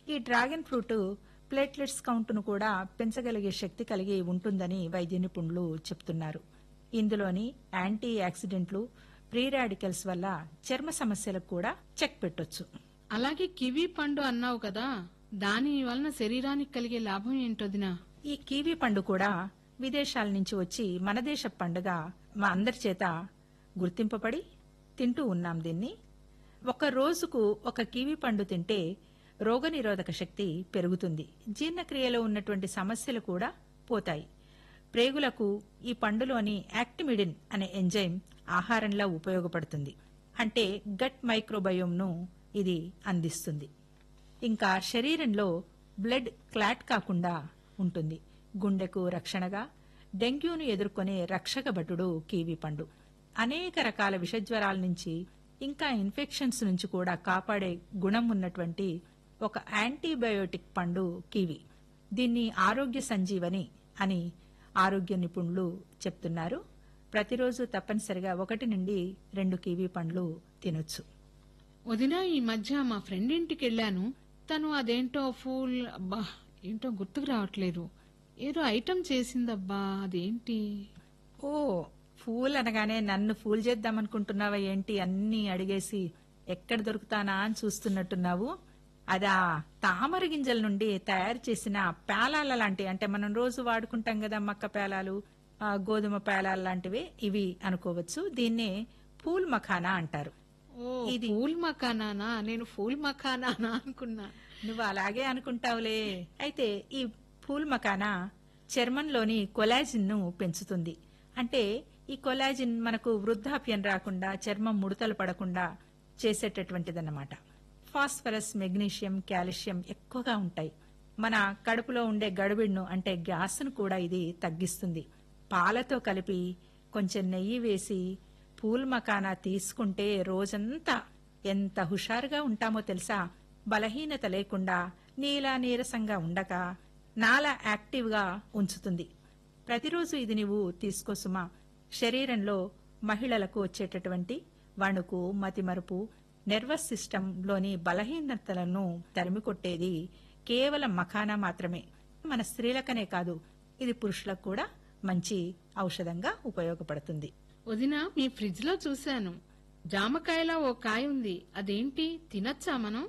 ఈ dragon fruit platelets కౌంట్ను కూడా పెంచగలిగే శక్తి కలిగి ఉంటుందని వైద్య నిపుణులు చెప్తున్నారు ఇందులోని యాంటీ యాక్సిడెంట్లు ప్రీ రాడికల్స్ వల్ల చర్మ సమస్యలకు కూడా చెక్ పెట్టొచ్చు అలాగే కివీ పండు అన్నావు కదా దాని వలన శరీరానికి కలిగే లాభం ఏంటోదినా ఈ కీవీ పండు కూడా విదేశాల నుంచి వచ్చి మన దేశ పండుగ మా అందరి చేత గుర్తింపబడి తింటూ ఉన్నాం దీన్ని ఒక రోజుకు ఒక కీవీ పండు తింటే రోగనిరోధక శక్తి పెరుగుతుంది జీర్ణక్రియలో ఉన్నటువంటి సమస్యలు కూడా పోతాయి ప్రేగులకు ఈ పండులోని యాక్టిమిడిన్ అనే ఎంజైమ్ ఆహారంలో ఉపయోగపడుతుంది అంటే గట్ మైక్రోబయోమ్ను ఇది అందిస్తుంది ఇంకా శరీరంలో బ్లడ్ క్లాట్ కాకుండా ఉంటుంది గుండెకు రక్షణగా డెంగ్యూను ఎదుర్కొనే రక్షక భటుడు కీవీ పండు అనేక రకాల విషజ్వరాల నుంచి ఇంకా ఇన్ఫెక్షన్స్ నుంచి కూడా కాపాడే గుణం ఉన్నటువంటి ఒక యాంటీబయోటిక్ పండు కివి దీన్ని ఆరోగ్య సంజీవని అని ఆరోగ్య నిపుణులు చెప్తున్నారు ప్రతిరోజు తప్పనిసరిగా ఒకటి నుండి రెండు కివీ పండ్లు తినొచ్చు వదినా ఈ మధ్య మా ఫ్రెండ్ ఇంటికి వెళ్ళాను తను అదేంటో ఫూల్ అబ్బా ఏంటో గుర్తుకు రావట్లేదు ఏదో ఐటమ్ చేసిందబ్బా అదేంటి ఓ ఫూల్ అనగానే నన్ను ఫూల్ చేద్దామనుకుంటున్నావా ఏంటి అన్ని అడిగేసి ఎక్కడ దొరుకుతానా అని చూస్తున్నట్టున్నావు అదా తామర గింజల నుండి తయారు చేసిన పేలాల లాంటి అంటే మనం రోజు వాడుకుంటాం కదా మక్క పేలాలు ఆ, గోధుమ పేలాలు లాంటివి ఇవి అనుకోవచ్చు దీన్నే పూల్ మఖానా అంటారు ఓ ఇది ఫూల్ మకానానా నేను ఫూల్ మకానానా అనుకున్నా నువ్వు అలాగే అనుకుంటావులే అయితే ఈ పూల్ మకానా చర్మంలోని కొలాజిన్ ను పెంచుతుంది అంటే ఈ కొలాజిన్ మనకు వృద్ధాప్యం రాకుండా చర్మం ముడతలు పడకుండా చేసేటటువంటిదన్నమాట ఫాస్ఫరస్ మెగ్నీషియం కాల్షియం ఎక్కువగా ఉంటాయి మన కడుపులో ఉండే గడుబిడ్ను అంటే గ్యాస్ను కూడా ఇది తగ్గిస్తుంది పాలతో కలిపి కొంచెం నెయ్యి వేసి పూల్ మకానా తీసుకుంటే రోజంతా ఎంత హుషారుగా ఉంటామో తెలుసా బలహీనత లేకుండా నీలా నీరసంగా ఉండక నాలా యాక్టివ్గా ఉంచుతుంది ప్రతిరోజు ఇది నీవు తీసుకోసుమా శరీరంలో మహిళలకు వచ్చేటటువంటి వణుకు మతిమరుపు నెర్వస్ సిస్టంలోని బలహీనతలను తరిమికొట్టేది కేవలం మఖానా మాత్రమే మన స్త్రీలకనే కాదు ఇది పురుషులకు కూడా మంచి ఔషధంగా ఉపయోగపడుతుంది వదినా మీ ఫ్రిడ్జ్ లో చూశాను జామకాయలా ఓ కాయ ఉంది అదేంటి తినచ్చా మనం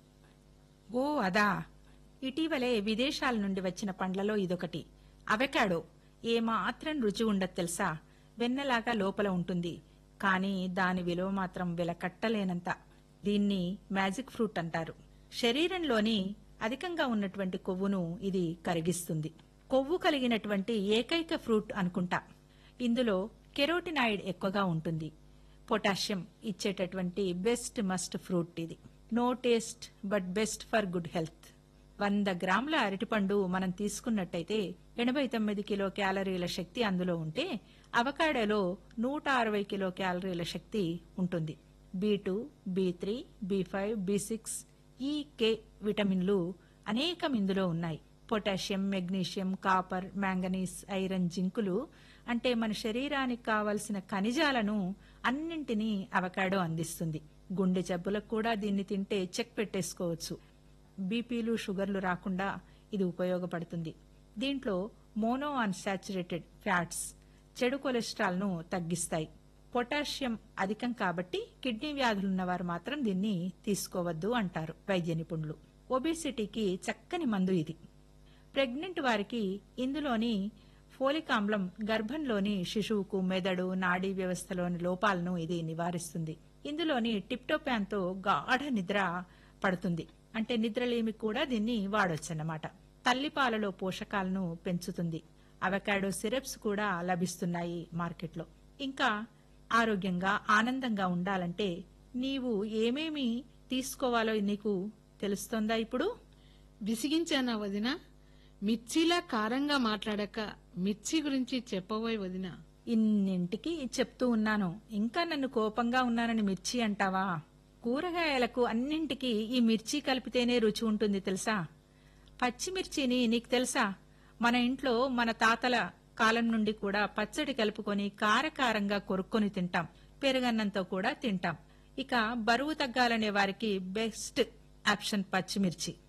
ఓ అదా ఇటీవలే విదేశాల నుండి వచ్చిన పండ్లలో ఇదొకటి అవకాడో ఏమాత్రం రుచి ఉండదు తెలుసా వెన్నలాగా లోపల ఉంటుంది కానీ దాని విలువ మాత్రం వెలకట్టలేనంత దీన్ని మ్యాజిక్ ఫ్రూట్ అంటారు శరీరంలోని అధికంగా ఉన్నటువంటి కొవ్వును ఇది కరిగిస్తుంది కొవ్వు కలిగినటువంటి ఏకైక ఫ్రూట్ అనుకుంటా ఇందులో కెరోటినాయిడ్ ఎక్కువగా ఉంటుంది పొటాషియం ఇచ్చేటటువంటి బెస్ట్ మస్ట్ ఫ్రూట్ ఇది no taste but best for good health వంద గ్రాముల అరటిపండు మనం తీసుకున్నట్టయితే ఎనభై తొమ్మిది కిలో క్యాలరీల శక్తి అందులో ఉంటే అవకాడోలో నూట అరవై కిలో క్యాలరీల శక్తి ఉంటుంది B two B three B five B six E K విటమిన్లు అనేకం ఇందులో ఉన్నాయి potassium magnesium copper manganese iron జింకులు అంటే మన శరీరానికి కావలసిన ఖనిజాలను అన్నింటినీ అవకాడో అందిస్తుంది గుండె జబ్బులకు కూడా దీన్ని తింటే చెక్ పెట్టేసుకోవచ్చు బీపీలు షుగర్లు రాకుండా ఇది ఉపయోగపడుతుంది దీంట్లో మోనో అన్సాచురేటెడ్ ఫ్యాట్స్ చెడు కొలెస్ట్రాల్ ను తగ్గిస్తాయి పొటాషియం అధికం కాబట్టి కిడ్నీ వ్యాధులున్న వారు మాత్రం దీన్ని తీసుకోవద్దు అంటారు వైద్య నిపుణులు ఒబేసిటీకి చక్కని మందు ఇది ప్రెగ్నెంట్ వారికి ఇందులోని ఫోలిక్ ఆమ్లం గర్భంలోని శిశువుకు మెదడు నాడీ వ్యవస్థలోని లోపాలను ఇది నివారిస్తుంది ఇందులోని టిప్టోపాన్తో గాఢ నిద్ర పడుతుంది అంటే నిద్రలేమి కూడా దీన్ని వాడొచ్చన్నమాట తల్లిపాలలో పోషకాలను పెంచుతుంది అవకాడో సిరప్స్ కూడా లభిస్తున్నాయి మార్కెట్లో ఇంకా ఆరోగ్యంగా ఆనందంగా ఉండాలంటే నీవు ఏమేమి తీసుకోవాలో నీకు తెలుస్తోందా ఇప్పుడు విసిగించానా వదినా మిర్చిలా కారంగా మాట్లాడక మిర్చి గురించి చెప్పబోయ్ వదినా ఇన్నింటికి చెప్తూ ఉన్నాను ఇంకా నన్ను కోపంగా ఉన్నానని మిర్చి అంటావా కూరగాయలకు అన్నింటికి ఈ మిర్చి కలిపితేనే రుచి ఉంటుంది తెలుసా పచ్చిమిర్చిని నీకు తెలుసా మన ఇంట్లో మన తాతల కాలం నుండి కూడా పచ్చడి కలుపుకొని కారకారంగా కొరుక్కొని తింటాం పెరుగన్నంతో కూడా తింటాం ఇక బరువు తగ్గాలనే వారికి బెస్ట్ ఆప్షన్ పచ్చిమిర్చి